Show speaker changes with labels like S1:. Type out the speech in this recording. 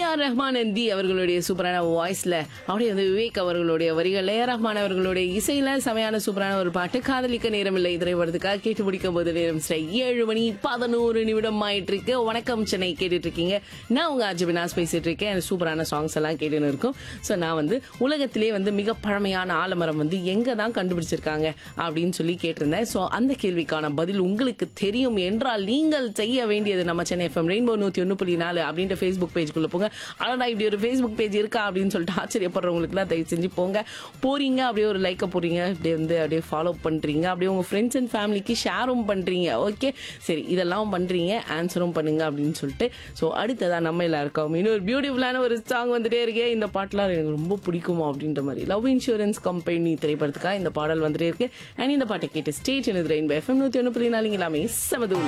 S1: R Rahman என்தி அவர்களுடைய சூப்பரான வாய்ஸ்ல அப்படியே வந்து விவேக் அவர்களுடைய வரிகள் ஏ ஆர் ரஹ்மான் அவர்களுடைய இசையில செமையான சூப்பரான ஒரு பாட்டு காதலிக்க நேரமில்லை திரைப்படத்துக்காக கேட்டு முடிக்கும் போது நேரம் சரி ஏழு மணி பதினோரு நிமிடம் ஆயிட்டு இருக்கு வணக்கம் சென்னை கேட்டுட்டு இருக்கீங்க நான் உங்க அஜய் வினாஸ் பேசிட்டு இருக்கேன் எனக்கு சூப்பரான சாங்ஸ் எல்லாம் கேட்டுன்னு இருக்கும் ஸோ நான் வந்து உலகத்திலே வந்து மிக பழமையான ஆலமரம் வந்து எங்க தான் கண்டுபிடிச்சிருக்காங்க அப்படின்னு சொல்லி கேட்டிருந்தேன் ஸோ அந்த கேள்விக்கான பதில் உங்களுக்கு தெரியும் என்றால் நீங்கள் செய்ய வேண்டியது நம்ம சென்னை எஃப்எம் ரெயின்போ நூத்தி ஒன்று புள்ளி நாலு அப்படின்ற ஃபேஸ்புக் பேஜ்குள்ள போங்க அடடா இப்படி ஒரு ஃபேஸ்புக் பேஜ் இருக்கா அப்படின்னு சொல்லிட்டு ஆச்சரியப்படுறவங்களுக்குலாம் தயவு செஞ்சு போங்க போறீங்க அப்படியே ஒரு லைக்கை போறீங்க அப்படியே வந்து அப்படியே ஃபாலோ பண்றீங்க அப்படியே உங்க ஃப்ரெண்ட்ஸ் அண்ட் ஃபேமிலிக்கு ஷேரும் பண்றீங்க ஓகே சரி இதெல்லாம் பண்றீங்க ஆன்சரும் பண்ணுங்க அப்படின்னு சொல்லிட்டு ஸோ அடுத்ததான் நம்ம எல்லாருக்கும் இன்னொரு பியூட்டிஃபுல்லான ஒரு சாங் வந்துட்டே இருக்கே இந்த பாட்டுலாம் எனக்கு ரொம்ப பிடிக்குமா அப்படின்ற மாதிரி லவ் இன்சூரன்ஸ் கம்பெனி திரைப்படத்துக்காக இந்த பாடல் வந்துட்டே இருக்கு அண்ட் இந்த பாட்டை கேட்டு ஸ்டேட் எனது ரெயின்போ எஃப்எம் நூத்தி ஒன்று புள்ளி நாலுங்க எல்லாமே சமது